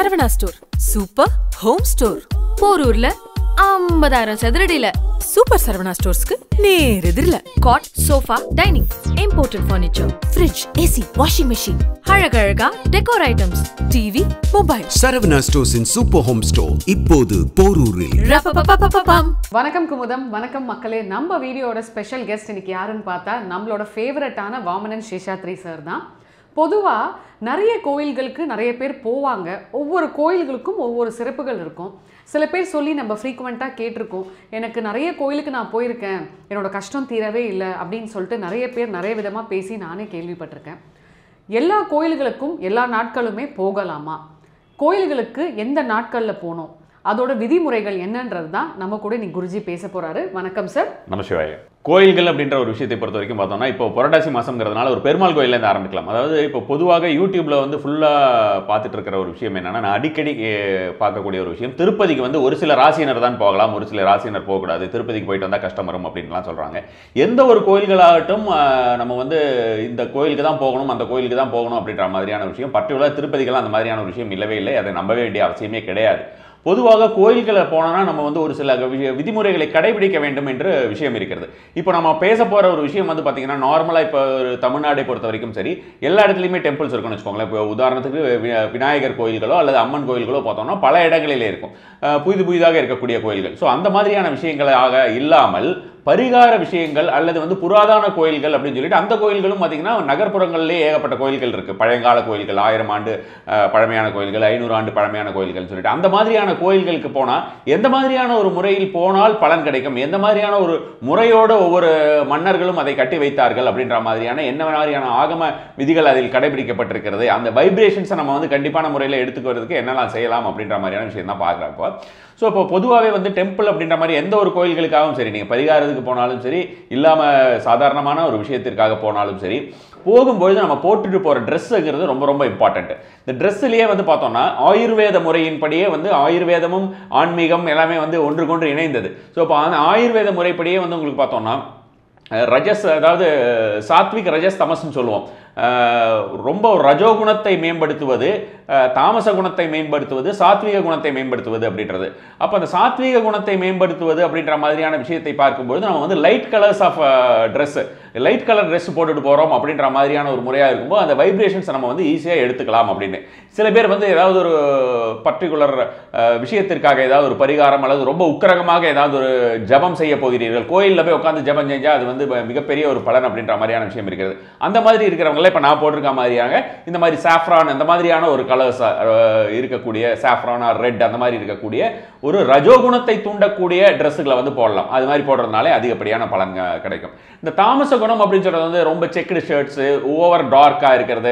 Saravana store super home store போரூர்ல ஐம்பதாயிரம் சதுரடியில சூப்பர் சரவணா ஸ்டோர்ஸ்க்கு நேர் எதிரில cot sofa dining imported furniture fridge AC washing machine அழகழகா decor items TV mobile Saravana ஸ்டோர்ஸின் சூப்பர் ஹோம் ஸ்டோர் இப்போது போரூரில் ரப்பப்பப்பப்பப்பம் வணக்கம் குமுதம் வணக்கம் மக்களே நம்ம வீடியோட ஸ்பெஷல் கெஸ்ட் இன்னைக்கு யாருன்னு பார்த்தா நம்மளோட ஃபேவரட்டான வாமனன் சேஷாத்ரி சார் தான் பொதுவாக நிறைய கோயில்களுக்கு நிறைய பேர் போவாங்க ஒவ்வொரு கோயில்களுக்கும் ஒவ்வொரு சிறப்புகள் இருக்கும் சில பேர் சொல்லி நம்ம ஃப்ரீக்குவெண்ட்டாக கேட்டிருக்கோம் எனக்கு நிறைய கோயிலுக்கு நான் போயிருக்கேன் என்னோட கஷ்டம் தீரவே இல்லை அப்படின்னு சொல்லிட்டு நிறைய பேர் நிறைய விதமாக பேசி நானே கேள்விப்பட்டிருக்கேன் எல்லா கோயில்களுக்கும் எல்லா நாட்களுமே போகலாமா கோயில்களுக்கு எந்த நாட்களில் போகணும் அதோட விதிமுறைகள் என்னன்றது தான் நம்ம கூட இன்னைக்கு குருஜி பேச போறாரு வணக்கம் சார் நமசிவாய கோயில்கள் அப்படின்ற ஒரு விஷயத்தை பொறுத்த வரைக்கும் பார்த்தோம்னா இப்போ புரட்டாசி மாசம்ங்கிறதுனால ஒரு பெருமாள் கோயிலேருந்து ஆரம்பிக்கலாம் அதாவது இப்போ பொதுவாக யூடியூப்ல வந்து ஃபுல்லாக பார்த்துட்டு இருக்கிற ஒரு விஷயம் என்னன்னா நான் அடிக்கடி அஹ், பார்க்கக்கூடிய ஒரு விஷயம் திருப்பதிக்கு வந்து ஒரு சில ராசியினர் தான் போகலாம் ஒரு சில ராசியினர் போகக்கூடாது திருப்பதிக்கு போயிட்டு வந்தால் கஷ்டம் வரும் அப்படின்லாம் சொல்கிறாங்க எந்த ஒரு கோயில்களாகட்டும் அஹ், நம்ம வந்து இந்த கோயிலுக்கு தான் போகணும் அந்த கோயிலுக்கு தான் போகணும் அப்படின்ற மாதிரியான விஷயம் பர்டிகுலர் திருப்பதிக்கெல்லாம் அந்த மாதிரியான ஒரு விஷயம் இல்லவே இல்லை அதை நம்பவே வேண்டிய அவசியமே கிடையாது பொதுவாக கோயில்களை போனோம்னா நம்ம வந்து ஒரு சில வி- விதிமுறைகளை கடைபிடிக்க வேண்டும் என்று விஷயம் இருக்கிறது இப்போ நம்ம பேச போகிற ஒரு விஷயம் வந்து பார்த்தீங்கன்னா நார்மலாக இப்போ ஒரு தமிழ்நாடை பொறுத்த வரைக்கும் சரி எல்லா இடத்துலையுமே டெம்பிள்ஸ் இருக்கும்னு வச்சுக்கோங்களேன் இப்போ உதாரணத்துக்கு வி- விநாயகர் கோயில்களோ அல்லது அம்மன் கோயில்களோ பார்த்தோம்னா பல இடங்களிலே இருக்கும் அஹ் புதிது புதிதாக இருக்கக்கூடிய கோயில்கள் ஸோ அந்த மாதிரியான விஷயங்களாக இல்லாமல் பரிகார விஷயங்கள் அல்லது வந்து புராதன கோயில்கள் அப்படின்னு சொல்லிட்டு அந்த கோயில்களும் பார்த்தீங்கன்னா நகர்ப்புறங்களிலே ஏகப்பட்ட கோயில்கள் இருக்குது பழங்கால கோயில்கள் ஆயிரம் ஆண்டு அஹ், பழமையான கோயில்கள் ஐநூறு ஆண்டு பழமையான கோயில்கள் சொல்லிட்டு அந்த மாதிரியான கோயில்களுக்கு போனால் எந்த மாதிரியான ஒரு முறையில் போனால் பலன் கிடைக்கும் எந்த மாதிரியான ஒரு முறையோட ஒவ்வொரு மன்னர்களும் அதை கட்டி வைத்தார்கள் அப்படின்ற மாதிரியான என்ன மாதிரியான ஆகம விதிகள் அதில் கடைபிடிக்கப்பட்டிருக்கிறது அந்த வைப்ரேஷன்ஸை நம்ம வந்து கண்டிப்பான முறையில் எடுத்துக்கிறதுக்கு என்னெல்லாம் செய்யலாம் அப்படின்ற மாதிரியான விஷயம் தான் பார்க்குறோம் இப்போ ஸோ இப்போ பொதுவாகவே வந்து டெம்பிள் அப்படின்ற மாதிரி எந்த ஒரு கோயில்களுக்காகவும் சரி நீங்கள் பரிகாரத்துக்கு போனாலும் சரி இல்லாமல் சாதாரணமான ஒரு விஷயத்திற்காக போனாலும் சரி போகும்பொழுது நம்ம போட்டுட்டு போகிற ட்ரெஸ்ஸுங்கிறது ரொம்ப ரொம்ப இம்பார்ட்டன்ட் இந்த ட்ரெஸ்ஸுலேயே வந்து பார்த்தோம்னா ஆயுர்வேத முறையின்படியே வந்து ஆயுர்வேதமும் ஆன்மீகம் எல்லாமே வந்து ஒன்றுக்கொன்று இணைந்தது ஸோ இப்போ அந்த ஆயுர்வேத முறைப்படியே வந்து உங்களுக்கு பார்த்தோம்னா அஹ், ரஜஸ் அதாவது சாத்விக் ரஜஸ் தமஸ்ன்னு சொல்லுவோம் அஹ், ரொம்ப ஒரு ரஜோகுணத்தை மேம்படுத்துவது அஹ், தாமச குணத்தை மேம்படுத்துவது சாத்விக குணத்தை மேம்படுத்துவது அப்படின்றது அப்போ அந்த சாத்விக குணத்தை மேம்படுத்துவது அப்படின்ற மாதிரியான விஷயத்தை பார்க்கும்பொழுது நம்ம வந்து light colours of dress light colour dress போட்டுட்டு போகிறோம் அப்படின்ற மாதிரியான ஒரு முறையாக இருக்கும்போது அந்த வைப்ரேஷன்ஸ் நம்ம வந்து ஈஸியாக எடுத்துக்கலாம் அப்படின்னு சில பேர் வந்து ஏதாவது ஒரு பர்டிகுலர் விஷயத்திற்காக ஏதாவது ஒரு பரிகாரம் அல்லது ரொம்ப உக்கிரகமாக ஏதாவது ஒரு ஜபம் செய்ய போகிறீர்கள் கோயிலில் போய் உட்காந்து ஜபம் செஞ்சால் அது வந்து ப- மிகப்பெரிய ஒரு பலன் அப்படின்ற மாதிரியான விஷயம் இருக்கிறது அந்த மாதிரி இருக்கிறவங்கள இப்போ நான் போட்டிருக்க மாதிரியாக இந்த மாதிரி சாஃப்ரான் அந்த மாதிரியான ஒரு கலர்ஸ் இருக்கக்கூடிய சாஃப்ரான் ரெட் அந்த மாதிரி இருக்கக்கூடிய ஒரு ரஜோகுணத்தை தூண்டக்கூடிய ட்ரெஸ்ஸுகளை வந்து போடலாம் அது மாதிரி போடுறதுனாலே அதிகப்படியான பலன் அஹ், கிடைக்கும் இந்த தாமச குணம் அப்படின்னு சொல்றது வந்து ரொம்ப செக்குடு ஷர்ட்ஸு ஓவர் டார்க்காக இருக்கிறது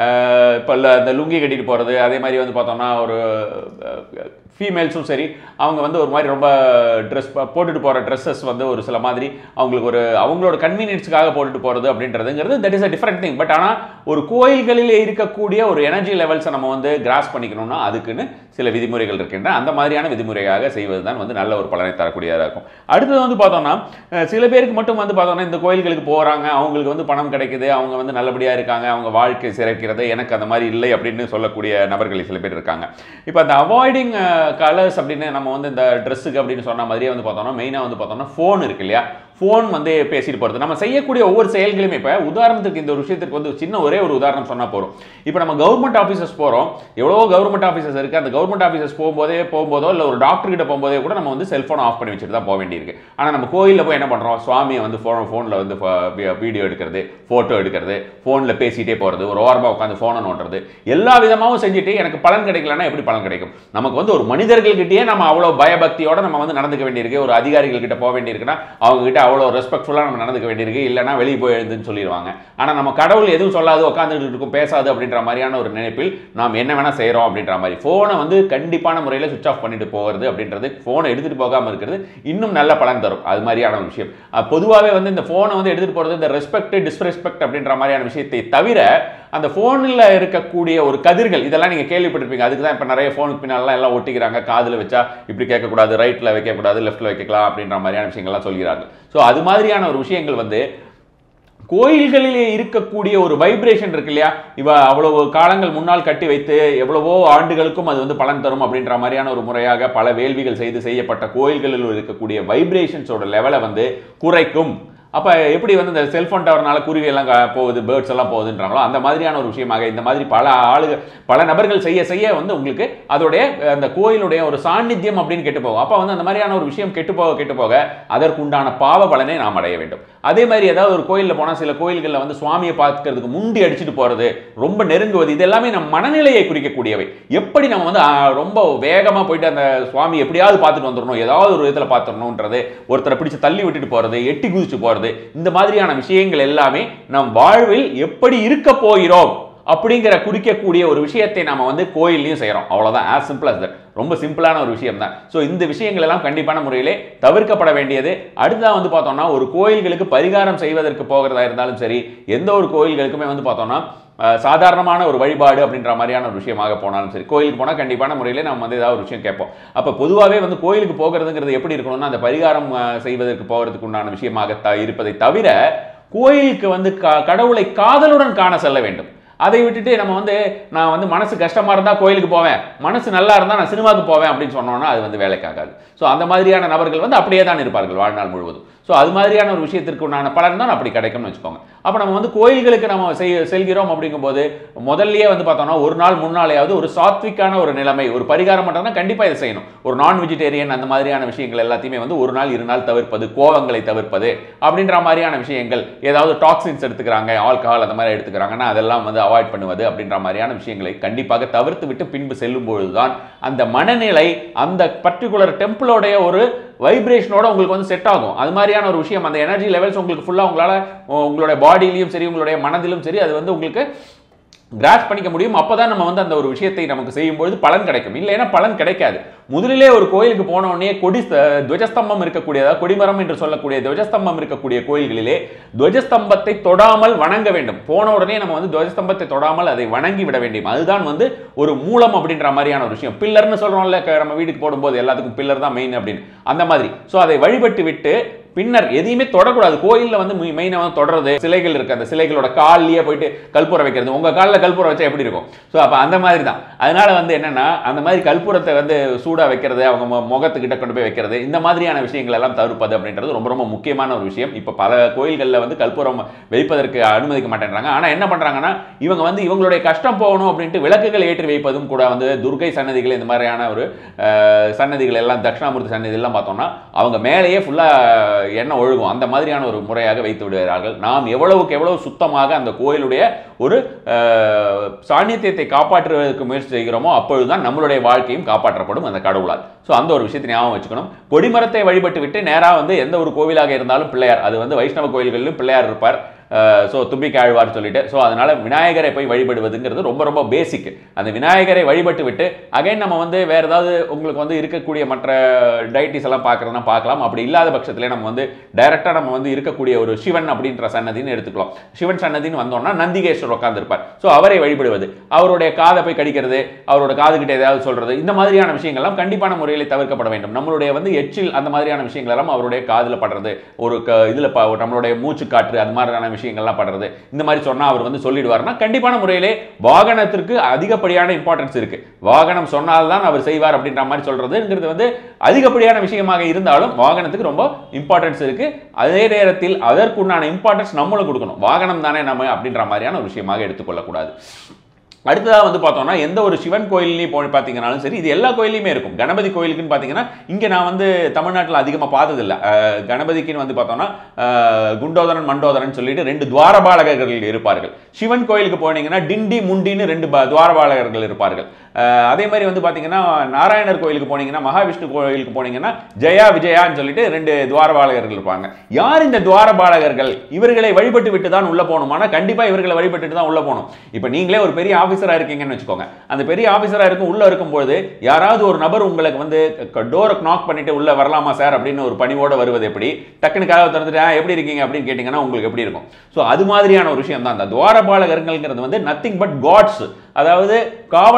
இப்போ இந்த லுங்கி கட்டிட்டு போகிறது அதே மாதிரி வந்து பார்த்தோம்னா ஒரு ஃபீமேல்ஸும் சரி அவங்க வந்து ஒரு மாதிரி ரொம்ப ட்ரெஸ் போட்டுட்டு போகிற ட்ரெஸ்ஸஸ் வந்து ஒரு சில மாதிரி அவங்களுக்கு ஒரு அவங்களோட கன்வீனியன்ஸுக்காக போட்டுட்டு போகிறது அப்படின்றதுங்கிறது that is a different thing but ஆனால் ஒரு கோயில்களில் இருக்கக்கூடிய ஒரு எனர்ஜி லெவல்ஸை நம்ம வந்து கிராஸ் பண்ணிக்கணும்னா அதுக்குன்னு சில விதிமுறைகள் இருக்கின்றன அந்த மாதிரியான விதிமுறையாக செய்வது தான் வந்து நல்ல ஒரு பலனை தரக்கூடியதாக இருக்கும் அடுத்தது வந்து பார்த்தோம்னா அஹ், சில பேருக்கு மட்டும் வந்து பார்த்தோம்னா இந்த கோயில்களுக்கு போகிறாங்க அவங்களுக்கு வந்து பணம் கிடைக்குது அவங்க வந்து நல்லபடியாக இருக்காங்க அவங்க வாழ்க்கை சிறக்கிறது எனக்கு அந்த மாதிரி இல்லை அப்படின்னு சொல்லக்கூடிய நபர்கள் சில பேர் இருக்காங்க இப்போ அந்த அவாய்டிங் கலர்ஸ் அப்படின்னு நம்ம வந்து இந்த ட்ரெஸ்ஸுக்கு அப்படின்னு சொன்ன மாதிரியே வந்து பார்த்தோம்னா மெயினாக வந்து பார்த்தோம்னா ஃபோன் இருக்கு இல்லையா ஃபோன் வந்து பேசிட்டு போகிறது நம்ம செய்யக்கூடிய ஒவ்வொரு செயல்களுமே இப்போ உதாரணத்துக்கு இந்த ஒரு விஷயத்துக்கு வந்து சின்ன ஒரே ஒரு உதாரணம் சொன்னால் போகிறோம் இப்போ நம்ம கவர்மெண்ட் ஆஃபீஸஸ் போகிறோம் எவ்வளவோ கவர்மெண்ட் ஆஃபீஸஸ் இருக்குது அந்த கவர்மெண்ட் ஆஃபீஸஸ் போகும்போதே போகும்போதோ இல்லை ஒரு டாக்டர் கிட்ட போகும்போதே கூட நம்ம வந்து செல்ஃபோனை ஆஃப் பண்ணி வச்சுட்டு தான் போக வேண்டியிருக்கு ஆனால் நம்ம கோயிலில் போய் என்ன பண்ணுறோம் சுவாமியை வந்து ஃபோன் ஃபோனில் வந்து வீடியோ எடுக்கிறது ஃபோட்டோ எடுக்கிறது ஃபோனில் பேசிகிட்டே போகிறது ஒரு ஓரமாக உட்காந்து ஃபோனை நோண்டுறது எல்லா விதமாகவும் செஞ்சுட்டு எனக்கு பலன் கிடைக்கலன்னா எப்படி பலன் கிடைக்கும் நமக்கு வந்து ஒரு மனிதர்கள்கிட்டயே நம்ம அவ்வளோ பயபக்தியோட நம்ம வந்து நடந்துக்க வேண்டியிருக்கு ஒரு அதிகாரிகள் கிட்ட போக வேண்டியிருக்குன்னா அவங்க கிட்ட அவ்வளோ ரெஸ்பெக்ட்ஃபுல்லாக நம்ம நடந்துக்க வேண்டியிருக்கு இல்லைன்னா வெளியே போய் எழுதுன்னு சொல்லிடுவாங்க ஆனால் நம்ம கடவுள் எதுவும் சொல்லாது உட்காந்துட்டு இருக்கும் பேசாது அப்படின்ற மாதிரியான ஒரு நினைப்பில் நாம் என்ன வேணால் செய்கிறோம் அப்படின்ற மாதிரி ஃபோனை வந்து கண்டிப்பான முறையில் சுவிச் ஆஃப் பண்ணிட்டு போகிறது அப்படின்றது ஃபோனை எடுத்துகிட்டு போகாமல் இருக்கிறது இன்னும் நல்ல பலன் தரும் அது மாதிரியான ஒரு விஷயம் பொதுவாகவே வந்து இந்த ஃபோனை வந்து எடுத்துகிட்டு போகிறது இந்த ரெஸ்பெக்ட் டிஸ்ரெஸ்பெக்ட் அப்படின்ற மாதிரியான விஷயத்தை தவிர அந்த ஃபோனில் இருக்கக்கூடிய ஒரு கதிர்கள் இதெல்லாம் நீங்கள் கேள்விப்பட்டிருப்பீங்க அதுக்கு தான் இப்போ நிறைய ஃபோனுக்கு பின்னாலாம் எல்லாம் ஒட்டிக்கிறாங்க காதில் வச்சா இப்படி கேட்கக்கூடாது ரைட்டில் வைக்கக்கூடாது லெஃப்ட்டில் வைக்கலாம் அப்படின்ற மாதிரியான விஷயங்கள்லாம் சொல்கிறாங்க ஸோ அது மாதிரியான ஒரு விஷயங்கள் வந்து கோயில்களிலே இருக்கக்கூடிய ஒரு வைப்ரேஷன் இருக்கு இல்லையா இவ அவ்வளவு காலங்கள் முன்னால் கட்டி வைத்து எவ்வளவோ ஆண்டுகளுக்கும் அது வந்து பலன் தரும் அப்படின்ற மாதிரியான ஒரு முறையாக பல வேள்விகள் செய்து செய்யப்பட்ட கோயில்களில் இருக்கக்கூடிய வைப்ரேஷன்ஸோட லெவலை வந்து குறைக்கும் அப்போ எப்படி வந்து இந்த செல்ஃபோன் டவர்னால குருவி எல்லாம் கா- போகுது பேர்ட்ஸ் எல்லாம் போகுதுன்றாங்களோ அந்த மாதிரியான ஒரு விஷயமாக இந்த மாதிரி பல ஆளுகள் பல நபர்கள் செய்ய செய்ய வந்து உங்களுக்கு அதோடைய அந்த கோயிலுடைய ஒரு சாநித்தியம் அப்படின்னு கெட்டு போகும் அப்போ வந்து அந்த மாதிரியான ஒரு விஷயம் கெட்டு போக கெட்டு போக அதற்குண்டான பாவ பலனை நாம் அடைய வேண்டும் அதே மாதிரி ஏதாவது ஒரு கோயிலில் போனால் சில கோயில்களில் வந்து சுவாமியை பார்க்கறதுக்கு முண்டி அடிச்சுட்டு போகிறது ரொம்ப நெருங்குவது இது எல்லாமே நம்ம மனநிலையை குறிக்கக்கூடியவை எப்படி நம்ம வந்து ஆ, ரொம்ப வேகமாக போயிட்டு அந்த சுவாமி எப்படியாவது பார்த்துட்டு வந்துடணும் ஏதாவது ஒரு விதத்தில் பார்த்துடணுன்றது ஒருத்தரை பிடிச்சு தள்ளி விட்டுட்டு போகிறது எட்டி குதிச்சு போகிறது இந்த மாதிரியான விஷயங்கள் எல்லாமே நம் வாழ்வில் எப்படி இருக்க போகிறோம் அப்படிங்கிற குறிக்கக்கூடிய ஒரு விஷயத்தை நாம வந்து கோயில்லையும் செய்கிறோம் அவ்வளவுதான் as simple as that ரொம்ப சிம்பிளான ஒரு விஷயம் தான் ஸோ இந்த விஷயங்கள் எல்லாம் கண்டிப்பான முறையிலே தவிர்க்கப்பட வேண்டியது அடுத்ததா வந்து பார்த்தோம்னா ஒரு கோயில்களுக்கு பரிகாரம் செய்வதற்கு போகிறதா இருந்தாலும் சரி எந்த ஒரு கோயில்களுக்குமே வந்து பார்த்தோம்னா அஹ், சாதாரணமான ஒரு வழிபாடு அப்படின்ற மாதிரியான ஒரு விஷயமாக போனாலும் சரி கோயிலுக்கு போனால் கண்டிப்பான முறையிலே நம்ம வந்து ஏதாவது ஒரு விஷயம் கேட்போம் அப்போ பொதுவாகவே வந்து கோயிலுக்கு போகிறதுங்கிறது எப்படி இருக்கணும்னா அந்த பரிகாரம் அஹ், செய்வதற்கு போகிறதுக்கு உண்டான விஷயமாக த இருப்பதை தவிர கோயிலுக்கு வந்து க- கடவுளை காதலுடன் காண செல்ல வேண்டும் அதை விட்டுட்டு நம்ம வந்து நான் வந்து மனசு கஷ்டமா இருந்தா கோயிலுக்கு போவேன் மனசு நல்லா இருந்தா நான் சினிமாவுக்கு போவேன் அப்படின்னு சொன்னோம்னா அது வந்து வேலைக்காகாது ஸோ அந்த மாதிரியான நபர்கள் வந்து அப்படியே தான் இருப்பார்கள் வாழ்நாள் முழுவதும் ஸோ அது மாதிரியான ஒரு விஷயத்திற்கு உண்டான பலன் தான் அப்படி கிடைக்கும்னு வச்சுக்கோங்க அப்போ நம்ம வந்து கோயில்களுக்கு நம்ம செய் செல்கிறோம் அப்படிங்கும்போது முதல்லயே வந்து பார்த்தோம்னா ஒரு நாள் முன்னாலேயாவது ஒரு சாத்விக்கான ஒரு நிலைமை ஒரு பரிகாரம் மட்டும்னா கண்டிப்பாக இதை செய்யணும் ஒரு நான் வெஜிடேரியன் அந்த மாதிரியான விஷயங்கள் எல்லாத்தையுமே வந்து ஒரு நாள் இரு நாள் தவிர்ப்பது கோவங்களை தவிர்ப்பது அப்படின்ற மாதிரியான விஷயங்கள் ஏதாவது டாக்ஸின்ஸ் எடுத்துக்கிறாங்க ஆல்கஹால் அந்த மாதிரி எடுத்துக்கிறாங்கன்னா அதெல்லாம் வந்து அவாய்ட் பண்ணுவது அப்படின்ற மாதிரியான விஷயங்களை கண்டிப்பாக தவிர்த்து விட்டு பின்பு செல்லும் பொழுதுதான் அந்த மனநிலை அந்த பர்டிகுலர் டெம்பிளோடைய ஒரு வைப்ரேஷனோட உங்களுக்கு வந்து செட் ஆகும் அது மாதிரியான ஒரு விஷயம் அந்த எனர்ஜி லெவல்ஸ் உங்களுக்கு ஃபுல்லாக உங்களால் உங்களுடைய பாடியிலையும் சரி உங்களுடைய மனதிலும் சரி அது வந்து உங்களுக்கு கிராஸ் பண்ணிக்க முடியும் அப்பதான் நம்ம வந்து அந்த ஒரு விஷயத்தை நமக்கு செய்யும்பொழுது பலன் கிடைக்கும் இல்லைன்னா பலன் கிடைக்காது முதலிலே ஒரு கோயிலுக்கு போன உடனே கொடி ஸ்த- துவஜஸ்தம்பம் இருக்கக்கூடிய அதாவது கொடிமரம் என்று சொல்லக்கூடிய துவஜஸ்தம்பம் இருக்கக்கூடிய கோயில்களிலே துவஜஸ்தம்பத்தை தொடாமல் வணங்க வேண்டும் போன உடனே நம்ம வந்து துவஜஸ்தம்பத்தை தொடாமல் அதை வணங்கி விட வேண்டும் அதுதான் வந்து ஒரு மூலம் அப்படின்ற மாதிரியான ஒரு விஷயம் பில்லர்னு சொல்றோம்ல க- நம்ம வீட்டுக்கு போடும்போது எல்லாத்துக்கும் பில்லர் தான் மெயின் அப்படின்னு அந்த மாதிரி ஸோ அதை வழிபட்டு விட்டு பின்னர் எதையுமே தொடக்கூடாது கோயில்ல வந்து மெயினாக வந்து தொடறது சிலைகள் இருக்கு அந்த சிலைகளோட கால்லயே போயிட்டு கற்பூரம் வைக்கிறது உங்க காலில் கற்பூரம் வச்சா எப்படி இருக்கும் ஸோ அப்போ அந்த மாதிரி தான் அதனால வந்து என்னன்னா அந்த மாதிரி கற்பூரத்தை வந்து சூடா வைக்கிறது அவங்க மு- முகத்துக்கிட்ட கொண்டு போய் வைக்கிறது இந்த மாதிரியான விஷயங்கள் எல்லாம் தவிர்ப்பது அப்படின்றது ரொம்ப ரொம்ப முக்கியமான ஒரு விஷயம் இப்போ பல கோயில்களில் வந்து கற்பூரம் வைப்பதற்கு அனுமதிக்க மாட்டேன்றாங்க ஆனா என்ன பண்றாங்கன்னா இவங்க வந்து இவங்களுடைய கஷ்டம் போகணும் அப்படின்ட்டு விளக்குகள் ஏற்றி வைப்பதும் கூட வந்து துர்கை சன்னதிகள் இந்த மாதிரியான ஒரு அஹ், சன்னதிகள் எல்லாம் தட்சிணாமூர்த்தி சன்னதி எல்லாம் பார்த்தோம்னா அவங்க மேலேயே ஃபுல்லா எண்ணெய் ஒழுகும் அந்த மாதிரியான ஒரு முறையாக வைத்து விடுகிறார்கள் நாம் எவ்வளவுக்கு எவ்வளவு சுத்தமாக அந்த கோயிலுடைய ஒரு அஹ், சாநித்தியத்தை காப்பாற்றுவதற்கு முயற்சி செய்கிறோமோ அப்பொழுதுதான் நம்மளுடைய வாழ்க்கையும் காப்பாற்றப்படும் அந்த கடவுளால் ஸோ அந்த ஒரு விஷயத்தை ஞாபகம் வச்சுக்கணும் கொடிமரத்தை வழிபட்டு விட்டு நேராக வந்து எந்த ஒரு கோவிலாக இருந்தாலும் பிள்ளையார் அது வந்து வைஷ்ணவ கோயில்களிலும் பிள்ளையார் இருப்பார் ஸோ தும்பிக்கை ஆழ்வார் சொல்லிட்டு ஸோ அதனால விநாயகரை போய் வழிபடுவதுங்கிறது ரொம்ப ரொம்ப பேசிக் அந்த விநாயகரை வழிபட்டு விட்டு அகைன் நம்ம வந்து வேற ஏதாவது உங்களுக்கு வந்து இருக்கக்கூடிய மற்ற டைட்டிஸ் எல்லாம் பார்க்கறதுனா பார்க்கலாம் அப்படி இல்லாத பட்சத்திலே நம்ம வந்து டைரக்டா நம்ம வந்து இருக்கக்கூடிய ஒரு சிவன் அப்படின்ற சன்னதின்னு எடுத்துக்கலாம் சிவன் சன்னதின்னு வந்தோம்னா நந்திகேஸ்வரர் உட்கார்ந்திருப்பார் ஸோ அவரை வழிபடுவது அவருடைய காதை போய் கடிக்கிறது அவரோட காதுகிட்ட ஏதாவது சொல்றது இந்த மாதிரியான விஷயங்கள்லாம் கண்டிப்பான முறையில் தவிர்க்கப்பட வேண்டும் நம்மளுடைய வந்து எச்சில் அந்த மாதிரியான விஷயங்கள் எல்லாம் அவருடைய காதுல படுறது ஒரு க இதில் ப நம்மளுடைய மூச்சு காற்று அது மாதிரியான விஷயங்கள்லாம் படுறது இந்த மாதிரி சொன்னா அவர் வந்து சொல்லிடுவார்னா கண்டிப்பான முறையிலே வாகனத்திற்கு அதிகப்படியான இம்பார்ட்டன்ஸ் இருக்கு வாகனம் சொன்னால்தான் அவர் செய்வார் அப்படின்ற மாதிரி சொல்றதுங்கிறது வந்து அதிகப்படியான விஷயமாக இருந்தாலும் வாகனத்துக்கு ரொம்ப இம்பார்ட்டன்ஸ் இருக்கு அதே நேரத்தில் அதற்குண்டான இம்பார்ட்டன்ஸ் நம்மளும் கொடுக்கணும் வாகனம் தானே நம்ம அப்படின்ற மாதிரியான ஒரு விஷயமாக எடுத்துக்கொள்ளக்கூடாது அடுத்ததாக வந்து பார்த்தோம்னா எந்த ஒரு சிவன் கோயிலையும் போய் பார்த்தீங்கன்னாலும் சரி இது எல்லா கோயிலையுமே இருக்கும் கணபதி கோயிலுக்குன்னு பார்த்தீங்கன்னா இங்கே நான் வந்து தமிழ்நாட்டில் அதிகமாக பார்த்ததில்ல அஹ், கணபதிக்குன்னு வந்து பார்த்தோம்னா அஹ், குண்டோதரன் மண்டோதரன் சொல்லிட்டு ரெண்டு துவாரபாலகர்கள் இருப்பார்கள் சிவன் கோயிலுக்கு போனீங்கன்னா டிண்டி முண்டின்னு ரெண்டு ப- துவாரபாலகர்கள் இருப்பார்கள் அஹ், அதே மாதிரி வந்து பார்த்தீங்கன்னா நாராயணர் கோயிலுக்கு போனீங்கன்னா மகாவிஷ்ணு கோயிலுக்கு போனீங்கன்னா ஜெயா விஜயான்னு சொல்லிட்டு ரெண்டு துவாரபாலகர்கள் இருப்பாங்க யார் இந்த துவாரபாலகர்கள் இவர்களை வழிபட்டு விட்டு தான் உள்ள போகணுமானா கண்டிப்பா இவர்களை வழிபட்டுட்டு தான் உள்ள போகணும் இப்போ நீங்களே ஒரு பெரிய ஆபீசரா இருக்கீங்கன்னு வச்சுக்கோங்க அந்த பெரிய ஆபீசரா இருக்கும் உள்ள இருக்கும்போது யாராவது ஒரு நபர் உங்களுக்கு வந்து டோரை நாக் பண்ணிட்டு உள்ள வரலாமா சார் அப்படின்னு ஒரு பணிவோட வருவது எப்படி டக்குனு கதவை திறந்துட்டு "ஆ, எப்படி இருக்கீங்க அப்படின்னு கேட்டிங்கன்னா உங்களுக்கு எப்படி இருக்கும் ஸோ அது மாதிரியான ஒரு விஷயம் தான் அந்த துவாரபாலகர்கள்ங்கிறது வந்து நத்திங் பட் காட்ஸ் அதாவது காவலாளிகள்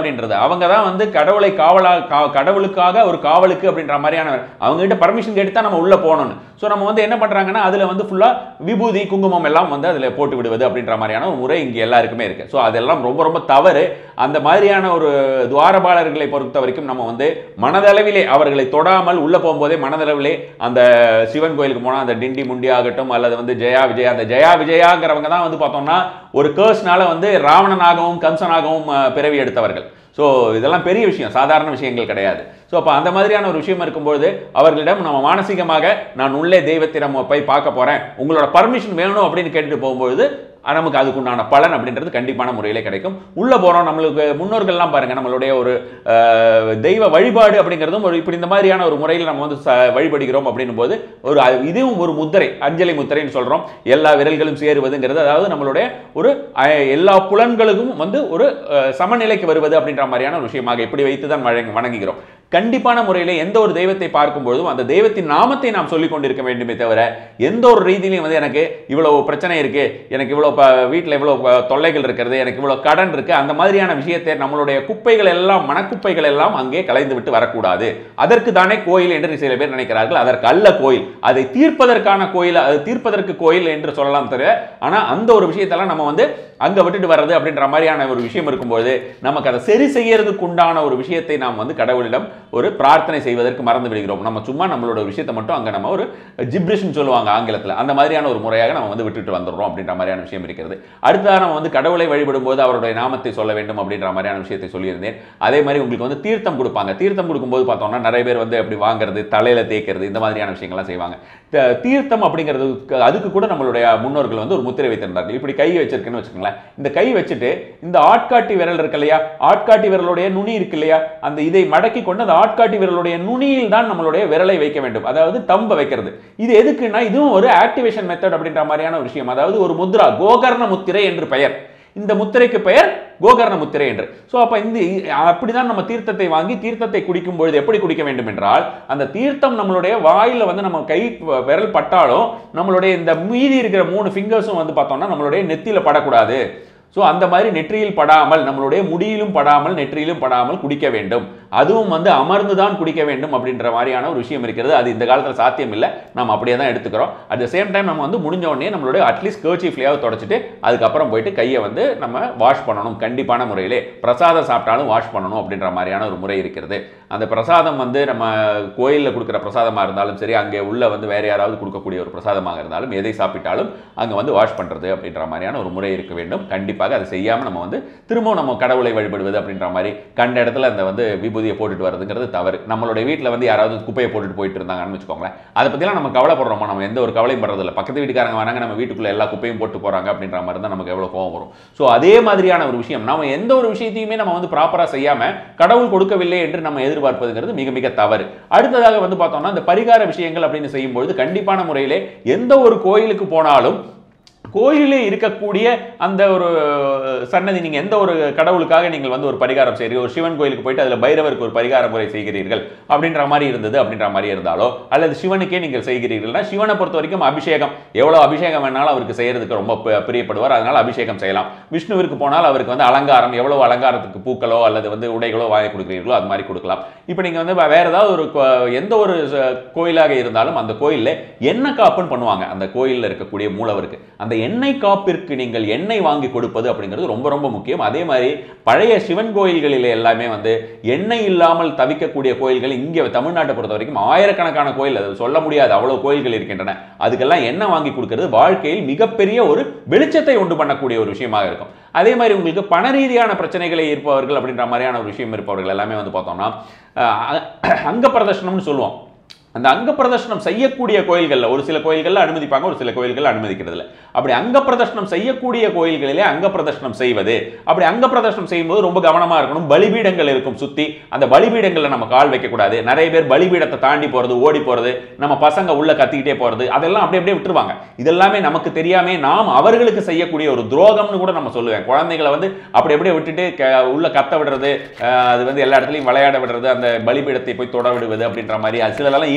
அப்படின்றது அவங்க தான் வந்து கடவுளை காவலா கா- கடவுளுக்காக ஒரு காவலுக்கு அப்படின்ற மாதிரியான அவங்க கிட்ட பர்மிஷன் கேட்டு தான் நம்ம உள்ள போகணும்னு ஸோ நம்ம வந்து என்ன பண்றாங்கன்னா அதுல வந்து ஃபுல்லா விபூதி குங்குமம் எல்லாம் வந்து அதுல போட்டு விடுவது அப்படின்ற மாதிரியான ஒரு முறை இங்க எல்லாருக்குமே இருக்கு ஸோ அதெல்லாம் ரொம்ப ரொம்ப தவறு அந்த மாதிரியான ஒரு துவாரபாலர்களை பொறுத்த வரைக்கும் நம்ம வந்து மனதளவிலே அவர்களை தொடாமல் உள்ள போகும்போதே மனதளவிலே அந்த சிவன் கோயிலுக்கு போனால் அந்த டிண்டி முண்டி ஆகட்டும் அல்லது வந்து ஜெயா விஜயா அந்த ஜெயா விஜயாங்கிறவங்க தான் வந்து பார்த்தோம்னா ஒரு கேர்ஸ்னால வந்து ராவணனாகவும் கம்சனாகவும் அஹ், பிறவி எடுத்தவர்கள் ஸோ இதெல்லாம் பெரிய விஷயம் சாதாரண விஷயங்கள் கிடையாது ஸோ அப்போ அந்த மாதிரியான ஒரு விஷயம் இருக்கும்பொழுது அவர்களிடம் நம்ம மானசீகமாக நான் உள்ளே தெய்வத்தை நம்ம போய் பார்க்க போகிறேன் உங்களோட பர்மிஷன் வேணும் அப்படின்னு கேட்டுட்டு போகும்பொழுது அஹ், நமக்கு அதுக்குண்டான பலன் அப்படின்றது கண்டிப்பான முறையில் கிடைக்கும் உள்ளே போகிறோம் நம்மளுக்கு முன்னோர்கள்லாம் பாருங்கள் நம்மளுடைய ஒரு அஹ், தெய்வ வழிபாடு அப்படிங்கிறதும் ஒரு இப்படி இந்த மாதிரியான ஒரு முறையில் நம்ம வந்து ச- வழிபடுகிறோம் அப்படின்னும் போது ஒரு அ- இதுவும் ஒரு முத்திரை அஞ்சலி முத்திரைன்னு சொல்கிறோம் எல்லா விரல்களும் சேருவதுங்கிறது அதாவது நம்மளுடைய ஒரு அஹ், எல்லா புலன்களுக்கும் வந்து ஒரு அஹ், சமநிலைக்கு வருவது அப்படின்ற மாதிரியான ஒரு விஷயமாக இப்படி வைத்து தான் வழங்க- வணங்குகிறோம் கண்டிப்பான முறையில் எந்த ஒரு தெய்வத்தை பார்க்கும் பொழுதும் அந்த தெய்வத்தின் நாமத்தை நாம் சொல்லிக் கொண்டிருக்க வேண்டுமே தவிர எந்த ஒரு ரீதியிலையும் வந்து எனக்கு இவ்வளவு பிரச்சனை இருக்கு எனக்கு இவ்வளோ வீட்டில் இவ்வளோ ப- தொல்லைகள் இருக்கிறது எனக்கு இவ்வளோ கடன் இருக்கு அந்த மாதிரியான விஷயத்தை நம்மளுடைய குப்பைகள் எல்லாம் மனக்குப்பைகள் எல்லாம் அங்கே கலைந்து விட்டு வரக்கூடாது அதற்கு தானே கோயில் என்று சில பேர் நினைக்கிறார்கள் அதற்கு அல்ல கோயில் அதை தீர்ப்பதற்கான கோயில் அது தீர்ப்பதற்கு கோயில் என்று சொல்லலாம் தவிர ஆனால் அந்த ஒரு விஷயத்தெல்லாம் நம்ம வந்து அங்க விட்டுட்டு வர்றது அப்படின்ற மாதிரியான ஒரு விஷயம் இருக்கும்போது நமக்கு அதை சரி செய்யறதுக்கு உண்டான ஒரு விஷயத்தை நாம் வந்து கடவுளிடம் ஒரு பிரார்த்தனை செய்வதற்கு மறந்து விடுகிறோம் நம்ம சும்மா நம்மளோட விஷயத்தை மட்டும் அங்க நம்ம ஒரு ஜிப்ரிஷ்னு சொல்லுவாங்க ஆங்கிலத்தில் அந்த மாதிரியான ஒரு முறையாக நம்ம வந்து விட்டுட்டு வந்துடுறோம் அப்படின்ற மாதிரியான விஷயம் இருக்கிறது அடுத்ததாக நம்ம வந்து கடவுளை வழிபடும் போது அவருடைய நாமத்தை சொல்ல வேண்டும் அப்படின்ற மாதிரியான விஷயத்தை சொல்லியிருந்தேன் அதே மாதிரி உங்களுக்கு வந்து தீர்த்தம் கொடுப்பாங்க தீர்த்தம் கொடுக்கும்போது பார்த்தோம்னா நிறைய பேர் வந்து அப்படி வாங்குறது தலையில தேய்க்கிறது இந்த மாதிரியான விஷயங்கள்லாம் செய்வாங்க த- தீர்த்தம் அப்படிங்கிறது அதுக்கு கூட நம்மளுடைய முன்னோர்கள் வந்து ஒரு முத்திரை வைத்திருந்தார்கள் இப்படி கை வச்சிருக்குன்னு வச்சுக்கோங்களேன் இந்த கை வச்சுட்டு இந்த ஆட்காட்டி விரல் இருக்கு இல்லையா ஆட்காட்டி விரலுடைய நுனி இருக்கு இல்லையா அந்த இதை மடக்கி கொண்டு அந்த ஆட்காட்டி விரலுடைய நுனியில் தான் நம்மளுடைய விரலை வைக்க வேண்டும் அதாவது தம்ப வைக்கிறது இது எதுக்குன்னா இதுவும் ஒரு ஆக்டிவேஷன் மெத்தட் அப்படின்ற மாதிரியான ஒரு விஷயம் அதாவது ஒரு முத்ரா கோகர்ண முத்திரை என்று பெயர் இந்த முத்திரைக்கு பெயர் கோகர்ண முத்திரை என்று ஸோ அப்போ இந்த அப்படிதான் நம்ம தீர்த்தத்தை வாங்கி தீர்த்தத்தை குடிக்கும் பொழுது எப்படி குடிக்க வேண்டும் என்றால் அந்த தீர்த்தம் நம்மளுடைய வாயில வந்து நம்ம கை வ- விரல் பட்டாலும் நம்மளுடைய இந்த மீதி இருக்கிற மூணு ஃபிங்கர்ஸும் வந்து பார்த்தோம்னா நம்மளுடைய நெத்தியில படக்கூடாது ஸோ அந்த மாதிரி நெற்றியில் படாமல் நம்மளுடைய முடியிலும் படாமல் நெற்றியிலும் படாமல் குடிக்க வேண்டும் அதுவும் வந்து அமர்ந்து தான் குடிக்க வேண்டும் அப்படின்ற மாதிரியான ஒரு விஷயம் இருக்கிறது அது இந்த காலத்தில் சாத்தியம் இல்லை நம்ம அப்படியே தான் எடுத்துக்கிறோம் அட் த சேம் டைம் நம்ம வந்து முடிஞ்ச உடனே நம்மளுடைய அட்லீஸ்ட் கர்ச்சீஃப்லையாவது தொடச்சிட்டு அதுக்கப்புறம் போயிட்டு கையை வந்து நம்ம வாஷ் பண்ணணும் கண்டிப்பான முறையிலே பிரசாதம் சாப்பிட்டாலும் வாஷ் பண்ணணும் அப்படின்ற மாதிரியான ஒரு முறை இருக்கிறது அந்த பிரசாதம் வந்து நம்ம கோயிலில் கொடுக்குற பிரசாதமாக இருந்தாலும் சரி அங்கே உள்ள வந்து வேற யாராவது கொடுக்கக்கூடிய ஒரு பிரசாதமாக இருந்தாலும் எதை சாப்பிட்டாலும் அங்கே வந்து வாஷ் பண்ணுறது அப்படின்ற மாதிரியான ஒரு முறை இருக்க வேண்டும் கண்டிப்பாக அதை செய்யாமல் நம்ம வந்து திரும்பவும் நம்ம கடவுளை வழிபடுவது அப்படின்ற மாதிரி கண்ட இடத்துல அந்த வந்து விபூதியை போட்டுட்டு வரதுங்கிறது தவறு நம்மளுடைய வீட்டில் வந்து யாராவது குப்பையை போட்டுட்டு போயிட்டு இருந்தாங்கன்னு வச்சுக்கோங்களேன் அதை பற்றிலாம் நம்ம கவலைப்படுறோமா நம்ம எந்த ஒரு கவலையும் படுறதில்ல பக்கத்து வீட்டுக்காரங்க வராங்க நம்ம வீட்டுக்குள்ள எல்லா குப்பையும் போட்டு போகிறாங்க அப்படின்ற மாதிரி தான் நமக்கு எவ்வளோ கோவம் வரும் ஸோ அதே மாதிரியான ஒரு விஷயம் நம்ம எந்த ஒரு விஷயத்தையுமே நம்ம வந்து ப்ராப்பராக செய்யாமல் கடவுள் கொடுக்கவில்லை என்று நம்ம எதிர்பார்ப்பதுங்கிறது மிக மிக தவறு அடுத்ததாக வந்து பார்த்தோம்னா இந்த பரிகார விஷயங்கள் அப்படின்னு செய்யும்பொழுது கண்டிப்பான முறையிலே எந்த ஒரு கோயிலுக்கு போனாலும் கோயிலே இருக்கக்கூடிய அந்த ஒரு சன்னதி நீங்க எந்த ஒரு கடவுளுக்காக நீங்கள் வந்து ஒரு பரிகாரம் செய்கிறீர்கள் ஒரு சிவன் கோயிலுக்கு போயிட்டு அதுல பைரவருக்கு ஒரு பரிகார முறை செய்கிறீர்கள் அப்படின்ற மாதிரி இருந்தது அப்படின்ற மாதிரி இருந்தாலோ அல்லது சிவனுக்கே நீங்கள் செய்கிறீர்கள்னா சிவனை பொறுத்த வரைக்கும் அபிஷேகம் எவ்வளவு அபிஷேகம் வேணாலும் அவருக்கு செய்யறதுக்கு ரொம்ப பி- பிரியப்படுவார் அதனால அபிஷேகம் செய்யலாம் விஷ்ணுவிற்கு போனால் அவருக்கு வந்து அலங்காரம் எவ்வளவு அலங்காரத்துக்கு பூக்களோ அல்லது வந்து உடைகளோ வாங்கி கொடுக்குறீர்களோ அது மாதிரி கொடுக்கலாம் இப்போ நீங்க வந்து வேற ஏதாவது ஒரு கோ- எந்த ஒரு ச- கோயிலாக இருந்தாலும் அந்த கோயில்ல எண்ணெய் காப்புன்னு பண்ணுவாங்க அந்த கோயில்ல இருக்கக்கூடிய மூலவருக்கு அந்த எண்ணெய் காப்பிற்கு நீங்கள் எண்ணெய் வாங்கி கொடுப்பது அப்படிங்கிறது ரொம்ப ரொம்ப முக்கியம் அதே மாதிரி பழைய சிவன் கோயில்களில் எல்லாமே வந்து எண்ணெய் இல்லாமல் தவிக்கக்கூடிய கோயில்கள் இங்கே தமிழ்நாட்டை பொறுத்த வரைக்கும் ஆயிரக்கணக்கான கோயில் அது சொல்ல முடியாது அவ்வளவு கோயில்கள் இருக்கின்றன அதுக்கெல்லாம் எண்ணெய் வாங்கி கொடுக்கிறது வாழ்க்கையில் மிகப்பெரிய ஒரு வெளிச்சத்தை உண்டு பண்ணக்கூடிய ஒரு விஷயமாக இருக்கும் அதே மாதிரி உங்களுக்கு பண ரீதியான பிரச்சனைகளை இருப்பவர்கள் அப்படின்ற மாதிரியான ஒரு விஷயம் இருப்பவர்கள் எல்லாமே வந்து பார்த்தோம்னா அஹ், அங்க பிரதர்ஷனம்னு சொல்லுவோம் அந்த அங்க பிரதர்ஷனம் செய்யக்கூடிய கோயில்களில் ஒரு சில கோயில்களில் அனுமதிப்பாங்க ஒரு சில கோயில்கள் அனுமதிக்கிறது இல்ல அப்படி அங்க பிரதர்ஷனம் செய்யக்கூடிய கோயில்களிலே அங்க பிரதர்ஷனம் செய்வது அப்படி அங்க பிரதர்ஷனம் செய்யும்போது ரொம்ப கவனமா இருக்கணும் பலிபீடங்கள் இருக்கும் சுத்தி அந்த பலிபீடங்களில் நம்ம கால் வைக்கக்கூடாது நிறைய பேர் பலிபீடத்தை தாண்டி போறது ஓடி போறது நம்ம பசங்க உள்ள கத்திக்கிட்டே போறது அதெல்லாம் அப்படியே அப்படியே விட்டுருவாங்க இதெல்லாமே நமக்கு தெரியாம நாம் அவர்களுக்கு செய்யக்கூடிய ஒரு துரோகம்னு கூட நம்ம சொல்லுவேன் குழந்தைகளை வந்து அப்படி அப்படியே விட்டுட்டு க- உள்ள கத்த விடுறது அஹ், அது வந்து எல்லா இடத்துலையும் விளையாட விடுறது அந்த பலிபீடத்தை போய் தொட விடுவது அப்படின்ற மாதிரி அது சிலதெல்லாம்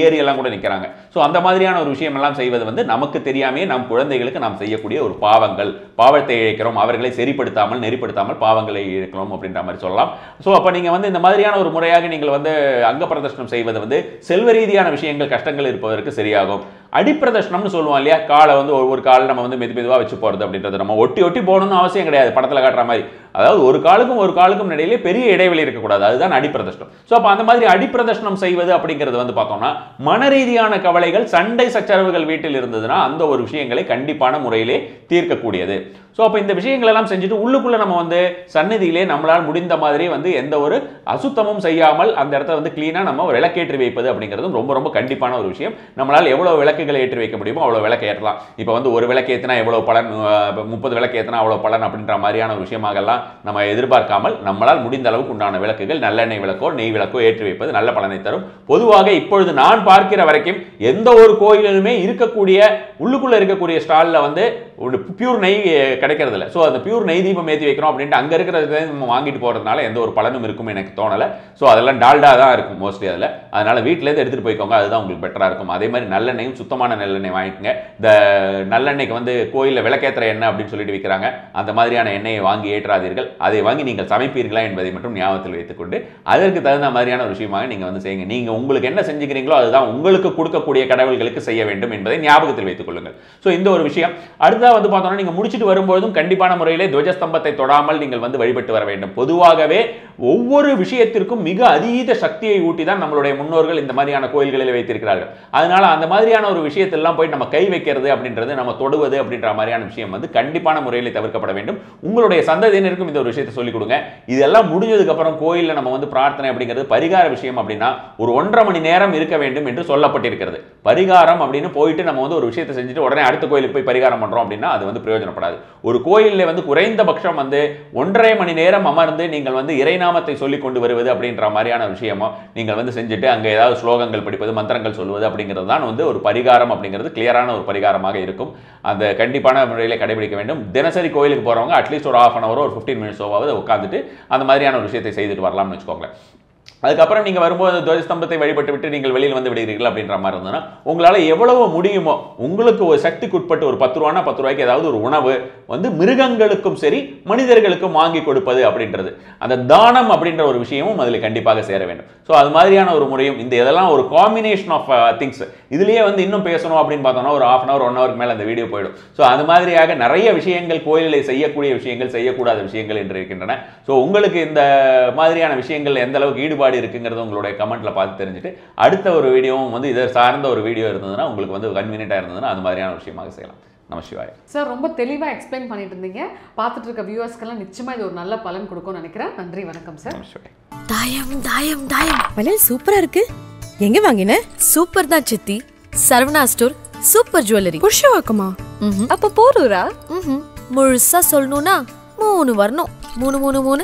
ஏறி எல்லாம் கூட நிற்கிறாங்க ஸோ அந்த மாதிரியான ஒரு விஷயம் எல்லாம் செய்வது வந்து நமக்கு தெரியாமையே நம் குழந்தைகளுக்கு நாம் செய்யக்கூடிய ஒரு பாவங்கள் பாவத்தை இழைக்கிறோம் அவர்களை சரிப்படுத்தாமல் நெறிப்படுத்தாமல் பாவங்களை இழைக்கிறோம் அப்படின்ற மாதிரி சொல்லலாம் ஸோ அப்போ நீங்கள் வந்து இந்த மாதிரியான ஒரு முறையாக நீங்கள் வந்து அங்க பிரதர்ஷனம் செய்வது வந்து செல்வ ரீதியான விஷயங்கள் கஷ்டங்கள் இருப்பதற்கு சரியாகும் அடிப்பிரதர்ஷனம்னு சொல்லுவோம் இல்லையா காலை வந்து ஒவ்வொரு கால் நம்ம வந்து மெது மெதுவாக வச்சு போகிறது அப்படின்றது நம்ம ஒட்டி ஒட்டி போகணும்னு அவசியம் கிடையாது படத்தில் காட்டுற மாதிரி அதாவது ஒரு காலுக்கும் ஒரு காலுக்கும் இடையிலே பெரிய இடைவெளி இருக்கக்கூடாது அதுதான் அடிப்பிரதர்ஷனம் ஸோ அப்போ அந்த மாதிரி அடிப்பிரதர்ஷனம் செய்வது அப்படிங்கிறது வந்து பார்த்தோம்னா மன ரீதியான கவலைகள் சண்டை சச்சரவுகள் வீட்டில் இருந்ததுன்னா அந்த ஒரு விஷயங்களை கண்டிப்பான முறையிலே தீர்க்கக்கூடியது ஸோ அப்போ இந்த விஷயங்கள் எல்லாம் செஞ்சுட்டு உள்ளுக்குள்ள நம்ம வந்து சந்நிதியிலே நம்மளால் முடிந்த மாதிரி வந்து எந்த ஒரு அசுத்தமும் செய்யாமல் அந்த இடத்த வந்து க்ளீனாக நம்ம விளக்கேற்றி வைப்பது அப்படிங்கிறதும் ரொம்ப ரொம்ப கண்டிப்பான ஒரு விஷயம் நம்மளால் எவ்வளோ விளக்குகளை ஏற்றி வைக்க முடியுமோ அவ்வளோ விளக்கு ஏற்றலாம் இப்போ வந்து ஒரு விளக்கு ஏற்றினா எவ்வளோ பலன் அஹ், முப்பது விளக்கு ஏற்றினா அவ்வளோ பலன் அப்படின்ற மாதிரியான ஒரு விஷயமாகலாம் நம்ம எதிர்பார்க்காமல் நம்மளால் முடிந்த அளவுக்கு உண்டான விளக்குகள் நல்லெண்ணெய் விளக்கோ நெய் விளக்கோ ஏற்றி வைப்பது நல்ல பலனை தரும் பொதுவாக இப்பொழுது நான் பார்க்கிற வரைக்கும் எந்த ஒரு கோயிலிலுமே இருக்கக்கூடிய உள்ளுக்குள்ள இருக்கக்கூடிய ஸ்டாலில் வந்து ஒரு பியூர் நெய் அஹ், கிடைக்கிறது இல்லை ஸோ அந்த பியூர் நெய் தீபம் ஏற்றி வைக்கிறோம் அப்படின்ட்டு அங்கே இருக்கிறத நம்ம வாங்கிட்டு போகிறதுனால எந்த ஒரு பலனும் இருக்கும் எனக்கு தோணலை ஸோ அதெல்லாம் டால்டா தான் இருக்கும் மோஸ்ட்லி அதில் அதனால வீட்டிலேருந்து எடுத்துகிட்டு போய்க்கோங்க அதுதான் உங்களுக்கு பெட்டராக இருக்கும் அதே மாதிரி நல்லெண்ணெயும் சுத்தமான நல்லெண்ணெய் வாங்கிக்கோங்க இந்த நல்லெண்ணெய்க்கு வந்து கோயிலில் விளக்கேற்றுற எண்ணெய் அப்படின்னு சொல்லிட்டு விற்கிறாங்க அந்த மாதிரியான எண்ணெயை வாங்கி ஏற்றாதீர்கள் அதை வாங்கி நீங்கள் சமைப்பீர்களா என்பதை மட்டும் ஞாபகத்தில் வைத்துக்கொண்டு அதற்கு தகுந்த மாதிரியான ஒரு விஷயமாக நீங்கள் வந்து செய்யுங்க நீங்கள் உங்களுக்கு என்ன செஞ்சுக்கிறீங்களோ அதுதான் உங்களுக்கு கொடுக்கக்கூடிய கடவுள்களுக்கு செய்ய வேண்டும் என்பதை ஞாபகத்தில் வைத்துக் கொள்ளுங்கள் ஸோ இந்த ஒரு விஷயம் அடுத்ததாக வந்து பார்த்தோம்னா நீங்கள் முடிச்சுட்டு வரும்போதும் கண்டிப்பான முறையிலே துவஜஸ்தம்பத்தை தொடாமல் நீங்கள் வந்து வழிபட்டு வர வேண்டும் பொதுவாகவே ஒவ்வொரு விஷயத்திற்கும் மிக அதீத சக்தியை ஊட்டி தான் நம்மளுடைய முன்னோர்கள் இந்த மாதிரியான கோயில்களில் வைத்திருக்கிறார்கள் அதனால அந்த மாதிரியான ஒரு விஷயத்தெல்லாம் போய் நம்ம கை வைக்கிறது அப்படின்றது நம்ம தொடுவது அப்படின்ற மாதிரியான விஷயம் வந்து கண்டிப்பான முறையில் தவிர்க்கப்பட வேண்டும் உங்களுடைய சந்ததியினருக்கும் இந்த ஒரு விஷயத்தை சொல்லிக் கொடுங்க இதெல்லாம் முடிஞ்சதுக்கு அப்புறம் கோயிலில் நம்ம வந்து பிரார்த்தனை அப்படிங்கிறது பரிகார விஷயம் அப்படின்னா ஒரு ஒன்றரை மணி நேரம் இருக்க வேண்டும் என்று சொல்லப்பட்டிருக்கிறது பரிகாரம் அப்படின்னு போயிட்டு நம்ம வந்து ஒரு விஷயத்தை செஞ்சுட்டு உடனே அடுத்த கோயிலுக்கு போய் பரிகாரம் பண்றோம் அப்படின்னா அது வந்து பிரயோஜனப்படாது ஒரு கோயிலில் வந்து குறைந்தபட்சம் வந்து ஒன்றரை மணி நேரம் அமர்ந்து நீங்கள் வந்து இறைநாமத்தை சொல்லி கொண்டு வருவது அப்படின்ற மாதிரியான விஷயமோ நீங்கள் வந்து செஞ்சுட்டு அங்கே ஏதாவது ஸ்லோகங்கள் படிப்பது மந்திரங்கள் சொல்வது அப்படிங்கிறது தான் வந்து ஒரு பரிகாரம் அப்படிங்கிறது கிளியரான ஒரு பரிகாரமாக இருக்கும் அந்த கண்டிப்பான முறையில் கடைபிடிக்க வேண்டும் தினசரி கோயிலுக்கு போகிறவங்க அட்லீஸ்ட் ஒரு ஆஃப் அன் ஹவரோ ஒரு ஃபிஃப்டீன் மினிட்ஸோவாவது உட்காந்துட்டு அந்த மாதிரியான ஒரு விஷயத்தை செய்துட்டு வரலாம்னு வச்சுக்கோங்களேன் அதுக்கப்புறம் நீங்கள் வரும்போது துவஜஸ்தம்பத்தை வழிபட்டு விட்டு நீங்கள் வெளியில் வந்து விடுகிறீர்கள் அப்படின்ற மாதிரி இருந்ததுன்னா உங்களால் எவ்வளவு முடியுமோ உங்களுக்கு ஒரு சக்திக்கு உட்பட்டு ஒரு பத்து ரூபானா பத்து ரூபாய்க்கு ஏதாவது ஒரு உணவு வந்து மிருகங்களுக்கும் சரி மனிதர்களுக்கும் வாங்கி கொடுப்பது அப்படின்றது அந்த தானம் அப்படின்ற ஒரு விஷயமும் அதில் கண்டிப்பாக சேர வேண்டும் ஸோ அது மாதிரியான ஒரு முறையும் இந்த இதெல்லாம் ஒரு காம்பினேஷன் ஆஃப் திங்ஸ் இதுலேயே வந்து இன்னும் பேசணும் அப்படின்னு பார்த்தோம்னா ஒரு ஆஃப் அன் ஹவர் ஒன் ஹவருக்கு மேலே அந்த வீடியோ போயிடும் ஸோ அது மாதிரியாக நிறைய விஷயங்கள் கோயிலில் செய்யக்கூடிய விஷயங்கள் செய்யக்கூடாத விஷயங்கள் என்று இருக்கின்றன ஸோ உங்களுக்கு இந்த மாதிரியான விஷயங்கள் எந்த அளவுக்கு ஈடுபாடு இருக்குங்கிறது உங்களுடைய கமெண்ட்ல பார்த்து தெரிஞ்சுட்டு அடுத்த ஒரு வீடியோவும் வந்து இதை சார்ந்த ஒரு வீடியோ இருந்ததுன்னா உங்களுக்கு வந்து கன்வீனியண்டாக இருந்ததுன்னா அது மாதிரியான விஷயமாக செய்யலாம் நம சிவாய் சார் ரொம்ப தெளிவாக எக்ஸ்பிளைன் பண்ணிட்டு இருந்தீங்க பார்த்துட்டு இருக்க வியூவர்ஸ்க்கெல்லாம் நிச்சயமாக இது ஒரு நல்ல பலன் கொடுக்கும்னு நினைக்கிறேன் நன்றி வணக்கம் சார் நம சிவாய் தாயம் தாயம் தாயம் வளையல் சூப்பரா இருக்கு எங்க வாங்கின சூப்பர் தான் சித்தி சரவணா ஸ்டோர் சூப்பர் ஜுவல்லரி புருஷவாக்கமா ம்ஹும். அப்ப போரூரா ம்ஹும். முழுசா சொல்லணும்னா மூணு வரணும் மூணு மூணு மூணு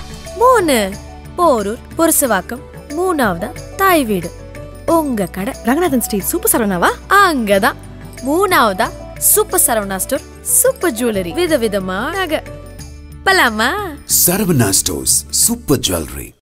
மூணு போரூர் புருசவாக்கம் மூணாவதா தாய் வீடு உங்க கடை ரங்கநாதன் ஸ்ட்ரீட் சூப்பர் சரவணாவா அங்கதான் மூணாவதா super Saravana store super jewellery விதவிதமா நகை பலாமா Saravana Stores Super Jewelry.